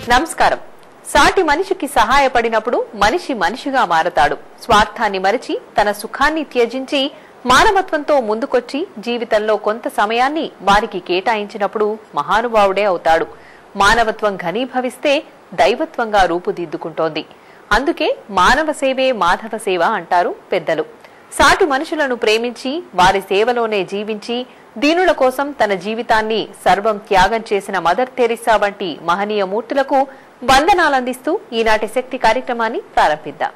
నమస్కారం సాటి మనిషికి సహాయపడినప్పుడు మనిషి మనిషిగా మారతాడు స్వార్థాన్ని మరిచి తన సుఖాన్ని త్యజించి మానవత్వంతో ముందుకొచ్చి జీవితంలో కొంత సమయాన్ని వారికి కేటాయించినప్పుడు మహానుభావుడే అవుతాడు మానవత్వం ఘనీభవిస్తే దైవత్వంగా రూపుదిద్దుకుంటోంది అందుకే మానవ సేవే మాధవ సేవ అంటారు పెద్దలు సాటి మనుషులను ప్రేమించి వారి సేవలోనే జీవించి దీనుల కోసం తన జీవితాన్ని సర్వం త్యాగం చేసిన మదర్ తెరిసా వంటి మహనీయ మూర్తులకు వందనాలందిస్తూ ఈనాటి శక్తి కార్యక్రమాన్ని ప్రారంభిద్దాం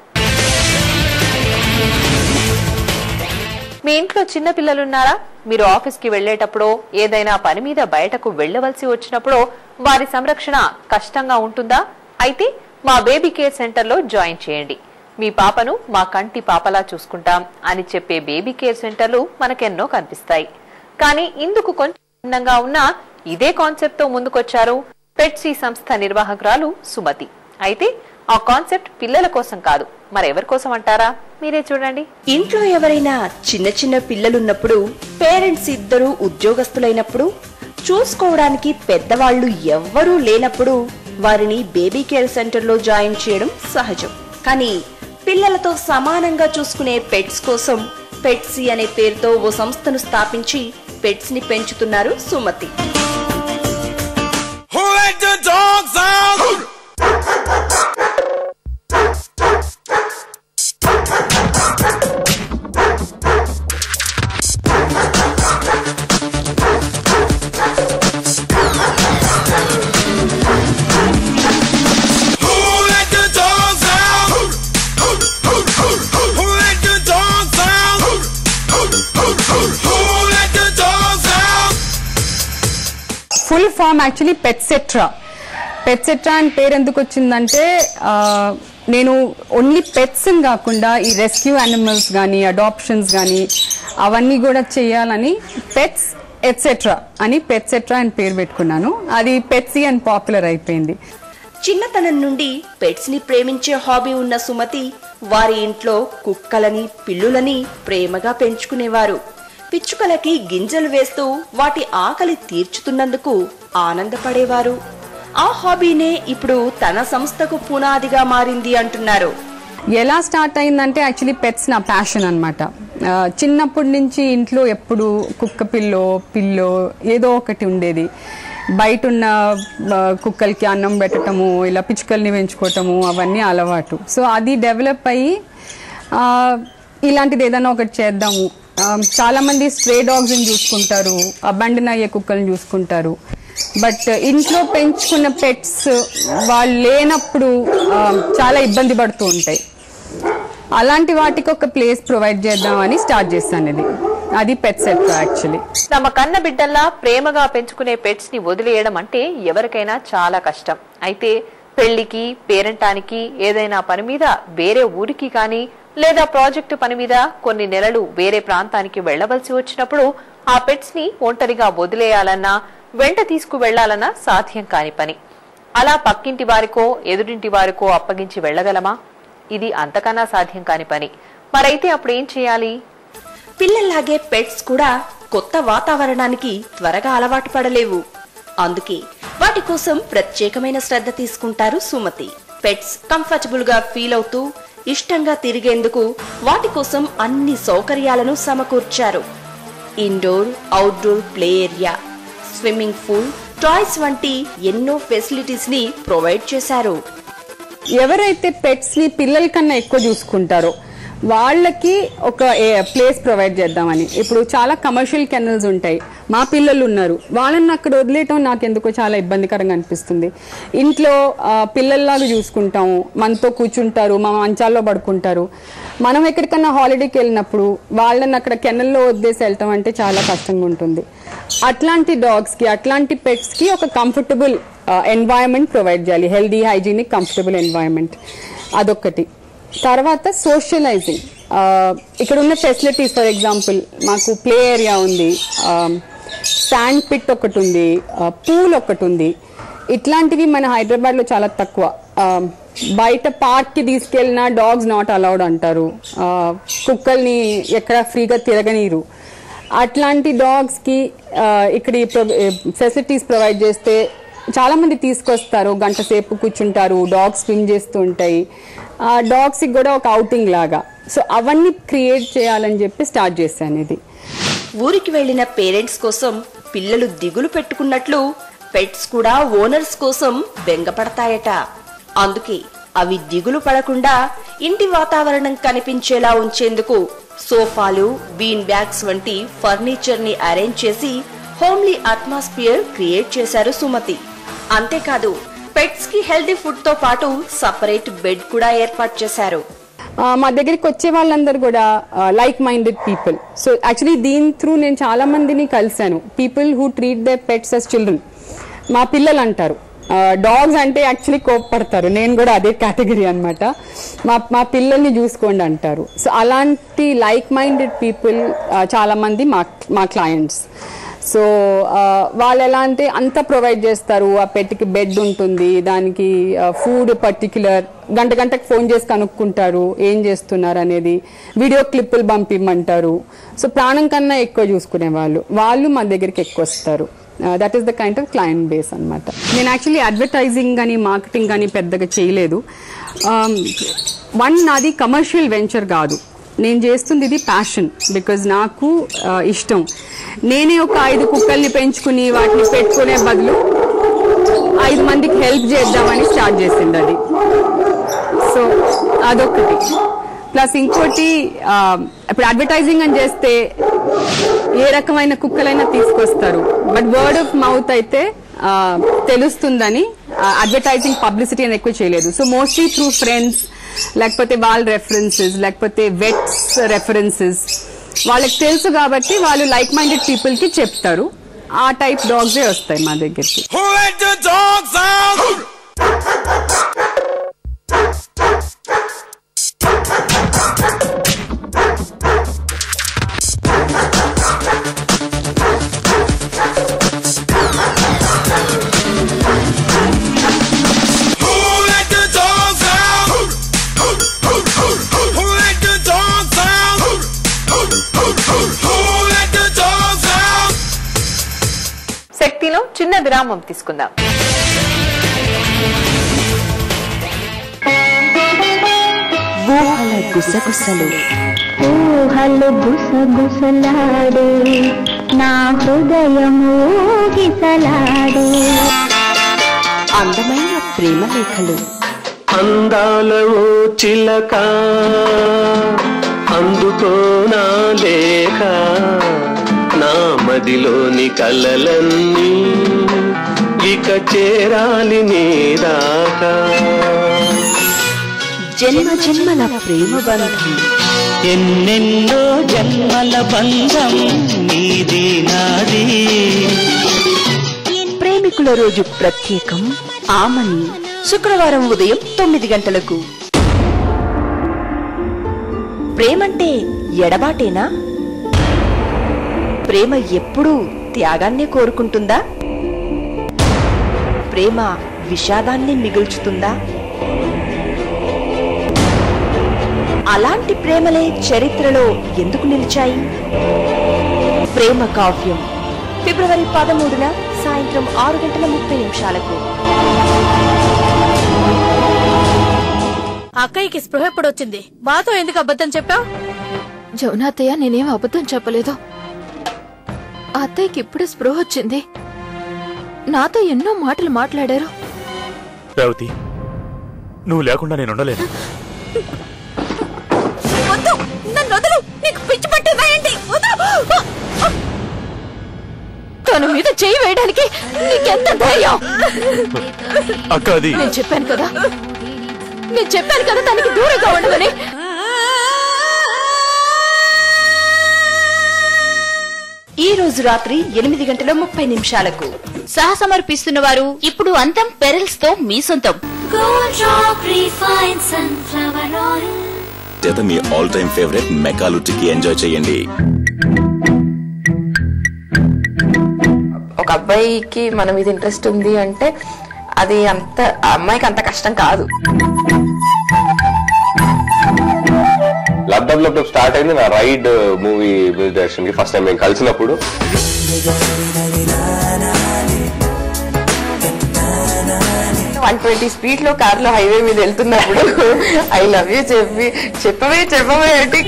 మీ ఇంట్లో చిన్న పిల్లలున్నారా మీరు ఆఫీస్కి వెళ్లేటప్పుడో ఏదైనా పని మీద బయటకు వెళ్లవలసి వచ్చినప్పుడో వారి సంరక్షణ కష్టంగా ఉంటుందా అయితే మా బేబీ కేర్ సెంటర్లో జాయిన్ చేయండి మీ పాపను మా కంటి పాపలా చూసుకుంటాం అని చెప్పే బేబీ కేర్ సెంటర్లు మనకెన్నో కనిపిస్తాయి కానీ ఇందుకు కొంచెం భిన్నంగా ఉన్న ఇదే కాన్సెప్ట్ తో ముందుకొచ్చారు పెట్సీ సంస్థ నిర్వాహకురాలు సుమతి అయితే ఆ కాన్సెప్ట్ పిల్లల కోసం కాదు మరెవరి కోసం అంటారా మీరే చూడండి ఇంట్లో ఎవరైనా చిన్న చిన్న పిల్లలున్నప్పుడు పేరెంట్స్ ఇద్దరు ఉద్యోగస్తులైనప్పుడు చూసుకోవడానికి పెద్దవాళ్లు ఎవ్వరూ లేనప్పుడు వారిని బేబీ కేర్ సెంటర్లో జాయిన్ చేయడం సహజం కానీ పిల్లలతో సమానంగా చూసుకునే పెట్స్ కోసం పెట్సీ అనే పేరుతో ఓ సంస్థను స్థాపించి పెట్స్ ని పెంచుతున్నారు Sumathi Who let the dogs out? Who let the dogs out? Who let the dogs out? Who let the dogs out? Full form actually Petsetra Petsetra అని పేరు ఎందుకు వచ్చిందంటే ఆ, నేను ఓన్లీ పెట్స్ కాకుండా ఈ రెస్క్యూ యానిమల్స్ కానీ అడాప్షన్స్ కానీ అవన్నీ కూడా చేయాలని పెట్స్ ఎట్సెట్రా అని పెట్సెట్రా అని పేరు పెట్టుకున్నాను అది పెట్సీ అని పాపులర్ అయిపోయింది చిన్నతనం నుండి పెట్స్ ని ప్రేమించే హాబీ ఉన్న సుమతి వారి ఇంట్లో కుక్కలని పిల్లులని ప్రేమగా పెంచుకునేవారు పిచ్చుకలకి గింజలు వేస్తూ వాటి ఆకలి తీర్చుతున్నందుకు ఆనందపడేవారు ఆ హాబీనే ఇప్పుడు తన సంస్థకు పునాదిగా మారింది అంటున్నారు ఎలా స్టార్ట్ అయిందంటే యాక్చువల్లీ పెట్స్ నా ప్యాషన్ అనమాట చిన్నప్పటి నుంచి ఇంట్లో ఎప్పుడు కుక్క పిల్లో పిల్లో ఏదో ఒకటి ఉండేది బయట ఉన్న ఆ, కుక్కలకి అన్నం పెట్టడము ఇలా పిచ్చుకల్ని పెంచుకోవటము అవన్నీ అలవాటు సో అది డెవలప్ అయ్యి ఆ, ఇలాంటిది ఏదైనా ఒకటి చేద్దాము ఆ, చాలా మంది స్ట్రే డాగ్స్ని చూసుకుంటారు అబండన్ అయ్యే కుక్కల్ని చూసుకుంటారు బట్ ఇంట్లో పెంచుకున్న పెట్స్ వాళ్ళు లేనప్పుడు ఆ, చాలా ఇబ్బంది పడుతూ ఉంటాయి అలాంటి వాటికి ఒక ప్లేస్ ప్రొవైడ్ చేద్దామని స్టార్ట్ చేస్తాను ఇది అది పెట్ సెట్ యాక్చువల్లీ తమ కన్న బిడ్డల్లా ప్రేమగా పెంచుకునే పెట్స్ ని వదిలేయడం అంటే ఎవరికైనా చాలా కష్టం అయితే పెళ్లికి పేరెంటానికి ఏదైనా పని మీద వేరే ఊరికి కానీ లేదా ప్రాజెక్టు పని మీద కొన్ని నెలలు వేరే ప్రాంతానికి వెళ్లవలసి వచ్చినప్పుడు ఆ పెట్స్ ని ఒంటరిగా వదిలేయాలన్నా వెంట తీసుకు వెళ్లాలన్నా సాధ్యం కాని పని అలా పక్కింటి వారికో ఎదురింటి వారికో అప్పగించి వెళ్లగలమా ఇది అంతకన్నా సాధ్యం కాని పని మరైతే అప్పుడు ఏం చేయాలి పిల్లల్లాగే పెట్స్ కూడా కొత్త వాతావరణానికి త్వరగా అలవాటు పడలేవు అందుకే వాటి కోసం ప్రత్యేకమైన శ్రద్ధ తీసుకుంటారు సుమతి పెట్స్ కంఫర్టబుల్ గా ఫీల్ అవుతూ ఇష్టంగా తిరిగేందుకు వాటి కోసం అన్ని సౌకర్యాలను సమకూర్చారు indoor outdoor play area swimming pool toys వంటి ఎన్నో ఫెసిలిటీస్ ని ప్రొవైడ్ చేశారు ఎవరైతే పెట్స్ ని పిల్లల కన్నా ఎక్కువ చూసుకుంటారో వాళ్ళకి ఒక ప్లేస్ ప్రొవైడ్ చేద్దామని ఇప్పుడు చాలా కమర్షియల్ కెనల్స్ ఉంటాయి మా పిల్లలు ఉన్నారు వాళ్ళని అక్కడ వదిలేయటం నాకు ఎందుకో చాలా ఇబ్బందికరంగా అనిపిస్తుంది ఇంట్లో ఆ, పిల్లల్లాగా చూసుకుంటాము మనతో కూర్చుంటారు మా మంచాల్లో పడుకుంటారు మనం ఎక్కడికన్నా హాలిడేకి వెళ్ళినప్పుడు వాళ్ళని అక్కడ కెనల్లో వదిలేసి వెళ్తాం అంటే చాలా కష్టంగా ఉంటుంది అట్లాంటి డాగ్స్కి అట్లాంటి పెట్స్కి ఒక కంఫర్టబుల్ ఎన్వైరన్మెంట్ ప్రొవైడ్ చేయాలి హెల్దీ హైజీనిక్ కంఫర్టబుల్ ఎన్వైరన్మెంట్ అదొక్కటి తర్వాత సోషలైజింగ్ ఇక్కడ ఉన్న ఫెసిలిటీస్ ఫర్ ఎగ్జాంపుల్ మాకు ప్లే ఏరియా ఉంది శాండ్ పిట్ ఒకటి ఉంది పూల్ ఒకటి ఉంది ఇట్లాంటివి మన హైదరాబాద్లో చాలా తక్కువ ఆ, బయట పార్క్కి తీసుకెళ్ళిన డాగ్స్ నాట్ అలౌడ్ అంటారు ఆ, కుక్కల్ని ఎక్కడ ఫ్రీగా తిరగనీరు అట్లాంటి డాగ్స్కి ఇక్కడ ఫెసిలిటీస్ ప్రొవైడ్ చేస్తే చాలా మంది తీసుకొస్తారు గంట సేపు కూర్చుంటారు డాగ్స్ స్విమ్ చేస్తూ ఉంటాయి ఆ డాగ్స్కి కూడా ఒక అవుటింగ్ లాగా సో అవన్నీ క్రియేట్ చేయాలని చెప్పి స్టార్ట్ చేశాను ఇది ఊరికి వెళ్లిన పేరెంట్స్ కోసం పిల్లలు దిగులు పెట్టుకున్నట్లు పెట్స్ కూడా ఓనర్స్ కోసం బెంగపడతాయట అందుకే అవి దిగులు పడకుండా ఇంటి వాతావరణం కనిపించేలా ఉంచేందుకు సోఫాలు బీన్ బ్యాగ్స్ వంటి ఫర్నిచర్ ని అరేంజ్ చేసి హోమ్లీ అట్మాస్ఫియర్ క్రియేట్ చేశారు సుమతి అంతేకాదు పెట్స్ కి హెల్దీ ఫుడ్ తో పాటు సపరేట్ బెడ్ కూడా ఏర్పాటు చేశారు ఆ, మా దగ్గరికి వచ్చే వాళ్ళందరూ కూడా like minded people so actually దీని త్రూ నేను చాలా మందిని కలిశాను people who treat the pets as children మా పిల్లలు అంటారు డాగ్స్ అంటే యాక్చువల్లీ కోప్పడతారు నేను కూడా అదే కేటగిరీ అన్నమాట మా మా పిల్లల్ని చూసుకోండి అంటారు సో అలాంటి లైక్ మైండెడ్ పీపుల్ చాలా మంది మా మా క్లయింట్స్ సో ఆ, వాళ్ళు ఎలా అంటే అంతా ప్రొవైడ్ చేస్తారు ఆ పెట్కి బెడ్ ఉంటుంది దానికి ఫుడ్ పర్టిక్యులర్ గంట గంటకు ఫోన్ చేసి కనుక్కుంటారు ఏం చేస్తున్నారు అనేది వీడియో క్లిప్పులు పంపిమ్మంటారు సో ప్రాణం కన్నా ఎక్కువ చూసుకునే వాళ్ళు వాళ్ళు మా దగ్గరికి ఎక్కువ వస్తారు that is the kind of client base అన్నమాట నేను యాక్చువల్లీ అడ్వర్టైజింగ్ కానీ మార్కెటింగ్ కానీ పెద్దగా చేయలేదు వన్ నాది కమర్షియల్ వెంచర్ కాదు నేను చేస్తుంది ఇది ప్యాషన్ బికాజ్ నాకు ఆ, ఇష్టం నేనే ఒక ఐదు కుక్కల్ని పెంచుకుని వాటిని పెట్టుకునే బదులు ఐదు మందికి హెల్ప్ చేద్దామని స్టార్ట్ చేసింది అది సో అదొకటి ప్లస్ ఇంకోటి ఆ, ఇప్పుడు అడ్వర్టైజింగ్ అని చేస్తే ఏ రకమైన కుక్కలైనా తీసుకొస్తారు బట్ వర్డ్ ఆఫ్ మౌత్ అయితే ఆ, తెలుస్తుందని అడ్వర్టైజింగ్ పబ్లిసిటీ అని ఎక్కువ చేయలేదు సో మోస్ట్లీ త్రూ ఫ్రెండ్స్ లేకపోతే వాళ్ళ రెఫరెన్సెస్ లేకపోతే వెట్స్ రెఫరెన్సెస్ వాళ్ళకి తెలుసు కాబట్టి వాళ్ళు లైక్ మైండెడ్ పీపుల్ కి చెప్తారు ఆ టైప్ డాగ్సే వస్తాయి మా దగ్గరికి Who let the dogs out? Who let the dogs out? Who let the dogs out? Who let the dogs out? శక్తిలో చిన్న విరామం తీసుకుందాం ఊహల గుసగుసలు ఊహలు గుసగుసలాడే నా హృదయము ఊగిసలాడే అందమైన ప్రేమ లేఖలు అందాల ఓ చిలక అందుకో నా లేఖ నా మదిలోని కలలన్నీ ఇక చేరాలి నీ దాకా జన్మ జన్మల ప్రేమ బంధం ఎన్నెన్నో జన్మల బంధం నీది నాది ప్రేమికుల రోజు ప్రత్యేకం ఆమని శుక్రవారం ఉదయం తొమ్మిది గంటలకు ప్రేమంటే ఎడబాటేనా ప్రేమ ఎప్పుడూ త్యాగాన్నే కోరుకుంటుందా ప్రేమ విషాదాన్ని మిగుల్చుతుందా అలాంటి ప్రేమలే చరిత్రలో ఎందుకు నిలిచాయి ప్రేమ కావ్యం ఫిబ్రవరి పదమూడున సాయంత్రం ఆరు గంటల ముప్పై నిమిషాలకు అక్కయ్యకి స్పృహ ఎప్పుడొచ్చింది బాతో ఎందుకు అబద్ధం చెప్పావు జౌనాతయ్య నేనేం అబద్ధం చెప్పలేదు ఆ అత్తయ్యకి ఇప్పుడే స్పృహ వచ్చింది నాతో ఎన్నో మాటలు మాట్లాడారు రేవతి నువ్వు లేకుండా నేను ఉండలేను వద్దు నన్ను వదులు నీకు పిచ్చి పట్టిందా ఏంటి వద్దు తన మీద చేయి వేయడానికి నీకెంత ధైర్యం అక్క అది నేను చెప్పాను కదా నేను చెప్పాను కదా తనకి దూరంగా ఉండమని ఈ రోజు రాత్రి ఎనిమిది గంటల ముప్పై నిమిషాలకు సహసమర్పిస్తున్న వారు ఇప్పుడు అంతం పెరల్స్ తో మీ సొంతం చేత మీ all time favourite McAloo tikki enjoy చేయండి ఒక అబ్బాయికి మన మీద ఇంట్రెస్ట్ ఉంది అంటే అది అంత ఆ అమ్మాయికి అంత కష్టం కాదు lub dub lub dub start అయింది నా రైడ్ మూవీ మ్యూజిక్ డైరెక్షన్ కి ఫస్ట్ టైం మేము కలిసినప్పుడు వన్ ట్వంటీ స్పీడ్ లో కార్ లో హైవే మీద వెళ్తున్నప్పుడు ఐ లవ్ యూ చెప్పి చెప్పవే చెప్పవే అంటే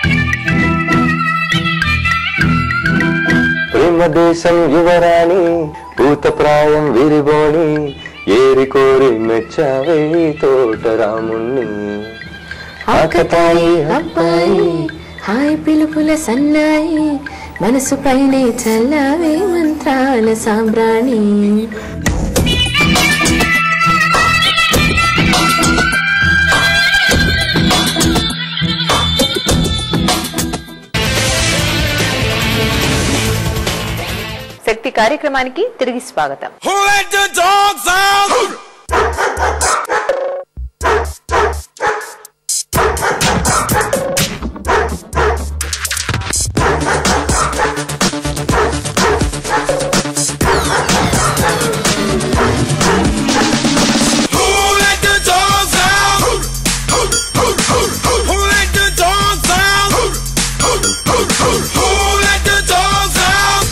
ప్రేమ దేశం యువరాణి పూత ప్రాయం విరిబోణి ఏరి కోరి మెచ్చావే తోటరాముణ్ణి ఆకతాయి అబ్బాయి హాయ్ పిలుపుల సన్నాయి మనసు పైనే చల్లవే మంత్రాల సాంబ్రాణి శక్తి కార్యక్రమానికి తిరిగి స్వాగతం Who let the dogs out? Who let the dogs out? Who let the dogs out? Who let the dogs out?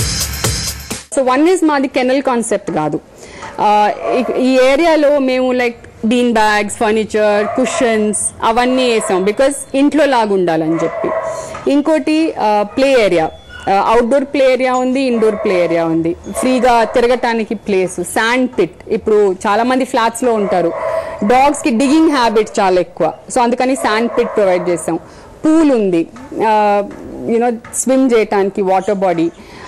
So one is మాది కెనల్ కాన్సెప్ట్ కాదు ఆ, ఈ- ఈ ఏరియాలో మేము like bean bags furniture cushions అవన్నీ వేసాం బికాస్ ఇంట్లో లాగా ఉండాలని చెప్పి ఇంకోటి play area outdoor play area ఉంది ఇండోర్ ప్లే ఏరియా ఉంది ఫ్రీగా తిరగటానికి ప్లేస్ శాండ్ పిట్ ఇప్పుడు చాలా మంది ఫ్లాట్స్ లో ఉంటారు డాగ్స్ కి డిగింగ్ హ్యాబిట్ చాలా ఎక్కువ సో అందుకని శాండ్ పిట్ ప్రొవైడ్ చేసాం పూల్ ఉంది యూనో స్విమ్ చేయటానికి water body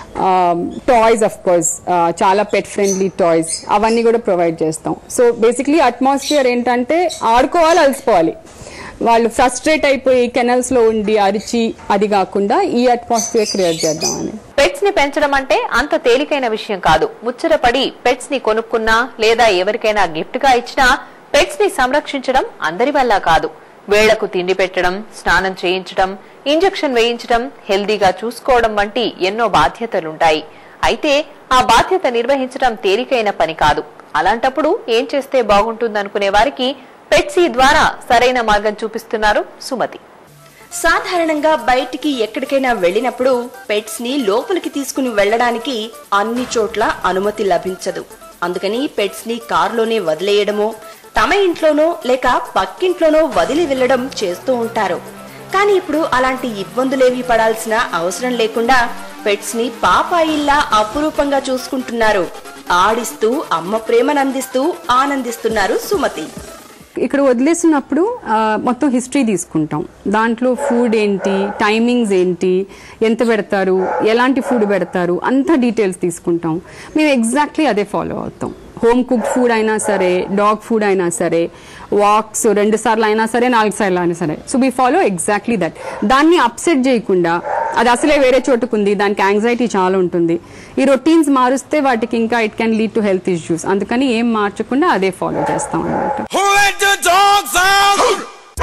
toys of course చాలా పెట్ ఫ్రెండ్లీ టాయ్స్ అవన్నీ కూడా ప్రొవైడ్ చేస్తాం సో బేసిక్లీ అట్మాస్ఫియర్ ఏంటంటే ఆడుకోవాలి అలసిపోవాలి వాళ్ళు ఫ్రస్ట్రేట్ అయిపోయి కెనల్స్ లో ఉండి అరిచి అది కాకుండా ఈ అట్మాస్ఫియర్ క్రియేట్ చేద్దామని పెట్స్ ని పెంచడం అంటే అంత తేలికైన విషయం కాదు ముచ్చటపడి పెట్స్ ని కొనుక్కున్నా లేదా ఎవరికైనా గిఫ్ట్ గా ఇచ్చినా పెట్స్ ని సంరక్షించడం అందరి వల్ల కాదు వేళకు తిండి పెట్టడం స్నానం చేయించడం ఇంజెక్షన్ వేయించడం హెల్దీగా చూసుకోవడం వంటి ఎన్నో బాధ్యతలుంటాయి అయితే ఆ బాధ్యత నిర్వహించడం తేలికైన పని కాదు అలాంటప్పుడు ఏం చేస్తే బాగుంటుందనుకునే వారికి పెట్సీ ద్వారా సరైన మార్గం చూపిస్తున్నారు సుమతి సాధారణంగా బయటికి ఎక్కడికైనా వెళ్ళినప్పుడు పెట్స్ ని లోపలికి తీసుకుని వెళ్ళడానికి అన్ని చోట్ల అనుమతి లభించదు అందుకని పెట్స్ ని కారులోనే వదిలేయడమో తమ ఇంట్లోనో లేక పక్కింట్లోనో వదిలి వెళ్ళడం చేస్తూ ఉంటారు కానీ ఇప్పుడు అలాంటి ఇబ్బందులేవి పడాల్సిన అవసరం లేకుండా పెట్స్ ని పాపాయిల్లా అపురూపంగా చూసుకుంటున్నారు ఆడిస్తూ అమ్మ ప్రేమనందిస్తూ ఆనందిస్తున్నారు సుమతి ఇక్కడ వదిలేసినప్పుడు ఆ, మొత్తం హిస్టరీ తీసుకుంటాం దాంట్లో ఫుడ్ ఏంటి టైమింగ్స్ ఏంటి ఎంత పెడతారు ఎలాంటి ఫుడ్ పెడతారు అంత డీటెయిల్స్ తీసుకుంటాం మేము ఎగ్జాక్ట్లీ అదే ఫాలో అవుతాం హోమ్ కుక్ ఫుడ్ అయినా సరే డాగ్ ఫుడ్ అయినా సరే వాక్స్ రెండు సార్లు అయినా సరే నాలుగు సార్లు అయినా సరే so we follow exactly that దాన్ని అప్సెట్ చేయకుండా అది అసలే వేరే చోటుకుంది దానికి యాంగ్జైటీ చాలా ఉంటుంది ఈ రొటీన్స్ మారుస్తే వాటికి ఇంకా it can lead to health issues అందుకని ఏం మార్చకుండా అదే ఫాలో చేస్తాం అనమాట Who let the dogs out?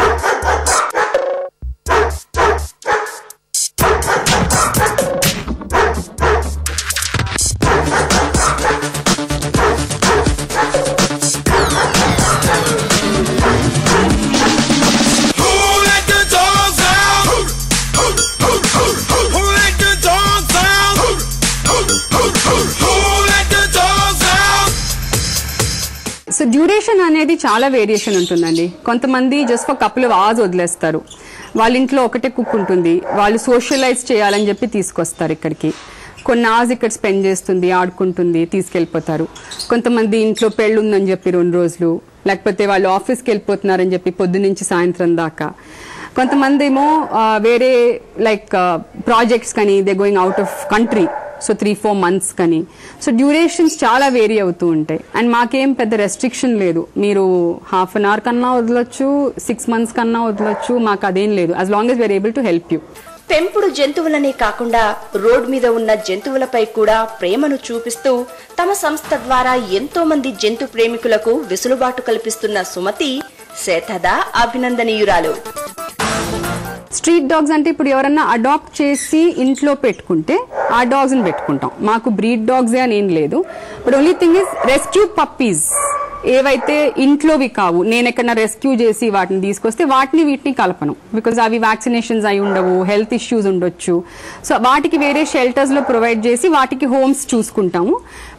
Who let the dogs out? Who let the dogs out? Who let the dogs out? So duration అనేది చాలా వేరియేషన్ ఉంటుందండి కొంతమంది just for couple of hours వదిలేస్తారు వాళ్ళ ఇంట్లో ఒకటే కుక్ ఉంటుంది వాళ్ళు సోషలైజ్ చేయాలని చెప్పి తీసుకొస్తారు ఇక్కడికి కొన్ని అవర్స్ ఇక్కడ స్పెండ్ చేస్తుంది ఆడుకుంటుంది తీసుకెళ్ళిపోతారు కొంతమంది ఇంట్లో పెళ్ళి ఉందని చెప్పి రెండు రోజులు లేకపోతే వాళ్ళు ఆఫీస్కి వెళ్ళిపోతున్నారని చెప్పి పొద్దు నుంచి సాయంత్రం దాకా కొంతమంది ఏమో ఆ, వేరే లైక్ ప్రాజెక్ట్స్ కానీ they going out of country so three four months కానీ సో డ్యూరేషన్స్ చాలా వేరీ అవుతూ ఉంటాయి అండ్ మాకేం పెద్ద రెస్ట్రిక్షన్ లేదు మీరు హాఫ్ అన్ అవర్ కన్నా వదలొచ్చు సిక్స్ మంత్స్ కన్నా వదలొచ్చు మాకు అదేం లేదు as long as we are able to help you పెంపుడు జంతువులనే కాకుండా రోడ్ మీద ఉన్న జంతువులపై కూడా ప్రేమను చూపిస్తూ తమ సంస్థ ద్వారా ఎంతో మంది జంతు ప్రేమికులకు వెసులుబాటు కల్పిస్తున్న సుమతి శతదా అభినందనీయురాలు స్ట్రీట్ డాగ్స్ అంటే ఇప్పుడు ఎవరన్నా అడాప్ట్ చేసి ఇంట్లో పెట్టుకుంటే ఆ డాగ్స్ ని పెట్టుకుంటాం మాకు బ్రీడ్ డాగ్స్ అని ఏం లేదు but only thing is rescue puppies ఏవైతే ఇంట్లోవి కావు నేను ఎక్కడన్నా రెస్క్యూ చేసి వాటిని తీసుకొస్తే వాటిని వీటిని కలపను బికాజ్ అవి వ్యాక్సినేషన్స్ అయి ఉండవు హెల్త్ ఇష్యూస్ ఉండొచ్చు సో వాటికి వేరే షెల్టర్స్ లో ప్రొవైడ్ చేసి వాటికి హోమ్స్ చూసుకుంటాము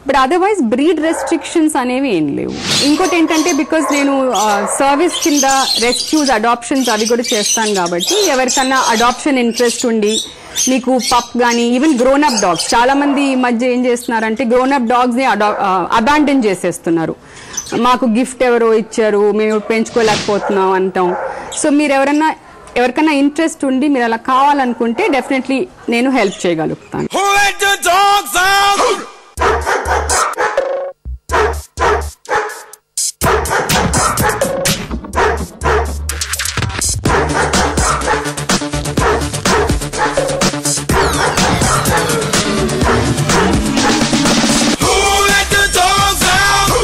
బట్ అదర్వైజ్ బ్రీడ్ రెస్ట్రిక్షన్స్ అనేవి ఏం లేవు ఇంకోటి ఏంటంటే బికాజ్ నేను సర్వీస్ కింద రెస్క్యూస్ అడాప్షన్స్ అవి కూడా చేస్తాను కాబట్టి ఎవరికన్నా అడాప్షన్ ఇంట్రెస్ట్ ఉండి మీకు పప్ కానీ ఈవెన్ గ్రోన్ అప్ డాగ్స్ చాలా మంది ఈ మధ్య ఏం చేస్తున్నారంటే గ్రోన్ అప్ డాగ్స్ ని అబాండన్ చేసేస్తున్నారు మాకు గిఫ్ట్ ఎవరో ఇచ్చారు మేము పెంచుకోలేకపోతున్నాం అంటాం సో మీరు ఎవరన్నా ఎవరికైనా ఇంట్రెస్ట్ ఉండి మీరు అలా కావాలనుకుంటే డెఫినెట్లీ నేను హెల్ప్ చేయగలుగుతాను Who let the dogs out? Who let the dogs out?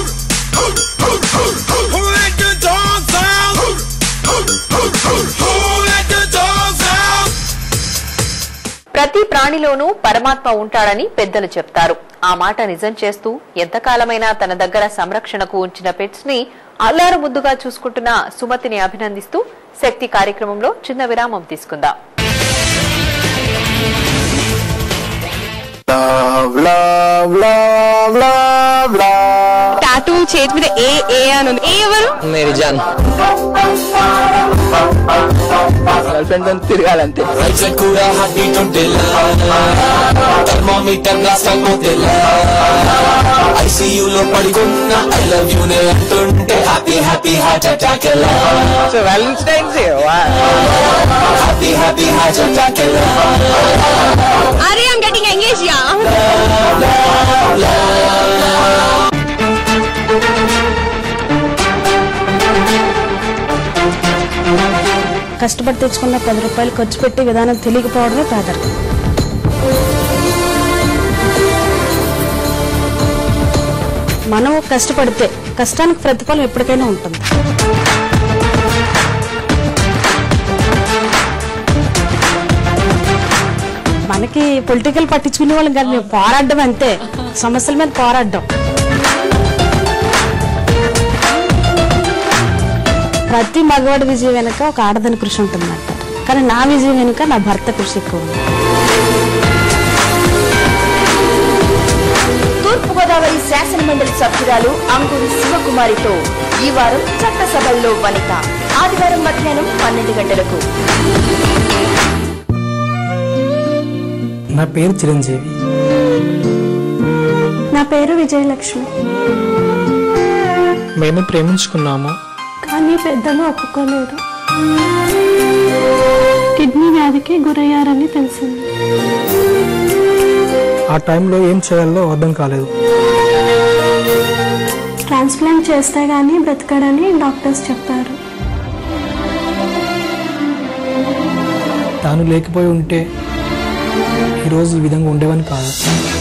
Who let the dogs out? Who let the dogs out? ప్రతి ప్రాణిలోనూ పరమాత్మ ఉంటాడని పెద్దలు చెప్తారు ఆ మాట నిజం చేస్తూ ఎంతకాలమైనా తన దగ్గర సంరక్షణకు ఉంచిన పెట్స్ ని అల్లారు ముద్దుగా చూసుకుంటున్న సుమతిని అభినందిస్తూ శక్తి కార్యక్రమంలో చిన్న విరామం తీసుకుందాం Love, love, love, love, love. Tattoo చేతి మీద ఏ ఏ అని ఉంది ఏ ఎవరు మేరీ జాన్ గర్ల్ ఫ్రెండ్ తో తిరగాలంతే రైట్ సైడ్ కూడా హార్ట్ బీట్ ఉంటేలా థర్మోమీటర్ గ్లాస్ అయిపోతేలా ఐసీయూ లో పడుకున్న ఐ లవ్ యూ నే అంటుంటే హ్యాపీ హ్యాపీ హార్ట్ అటాక్ ఎలా so Valentine's day happy happy heart attack ఎలా అరే ఐమ్ గెటింగ్ ఎంగేజ్ యా కష్టపడి తెచ్చుకున్న పది రూపాయలు ఖర్చు పెట్టే విధానం తెలియకపోవడమే పేదరికం మనం కష్టపడితే కష్టానికి ప్రతిఫలం ఎప్పటికైనా ఉంటుంది మనకి పొలిటికల్ పట్టించుకునే వాళ్ళం కాదు మేము పోరాడడం అంతే సమస్యల మీద పోరాడడం ప్రతి మగవాడి విజయం వెనుక ఒక ఆడదని కృషి ఉంటుంది అంటారు కానీ నా విజయం వెనుక నా భర్త కృషి ఎక్కువ ఉంది తూర్పుగోదావరి శాసనమండలి సభ్యురాలు అంగూరి శివకుమారితో ఈ వారం చట్టసభల్లో వనిత ఆదివారం మధ్యాహ్నం పన్నెండు గంటలకు నా పేరు చిరంజీవి నా పేరు విజయలక్ష్మి మేము ప్రేమించుకున్నాము కానీ పెద్దలు ఒప్పుకోలేరు కిడ్నీ వ్యాధికి గురయ్యారని తెలిసింది ఆ టైంలో ఏం చేయాలో అర్థం కాలేదు ట్రాన్స్ప్లాంట్ చేస్తే గానీ బ్రతకడని డాక్టర్స్ చెప్పారు తాను లేకపోయి ఉంటే ఈరోజు ఈ విధంగా ఉండేవని కాదు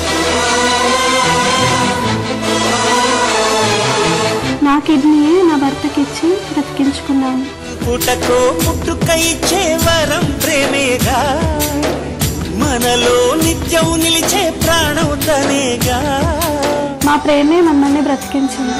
నా కిడ్నీయే నా భర్తకి ఇచ్చి బ్రతికించుకున్నాను పుటకో పుట్టుక ఇచ్చే వరం ప్రేమేగా మనలో నిత్యం నిలిచే ప్రాణం తనేగా మా ప్రేమే మమ్మల్ని బ్రతికించింది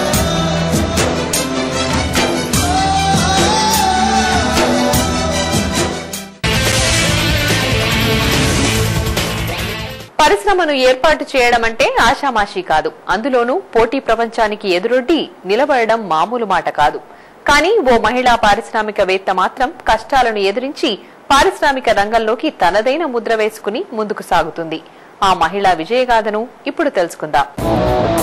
పరిశ్రమను ఏర్పాటు చేయడం అంటే ఆషామాషీ కాదు అందులోనూ పోటీ ప్రపంచానికి ఎదురొడ్డి నిలబడడం మామూలు మాట కాదు కానీ ఓ మహిళా పారిశ్రామికవేత్త మాత్రం కష్టాలను ఎదిరించి పారిశ్రామిక రంగంలోకి తనదైన ముద్ర వేసుకుని ముందుకు సాగుతుంది ఆ మహిళా విజయగాథను ఇప్పుడు తెలుసుకుందాం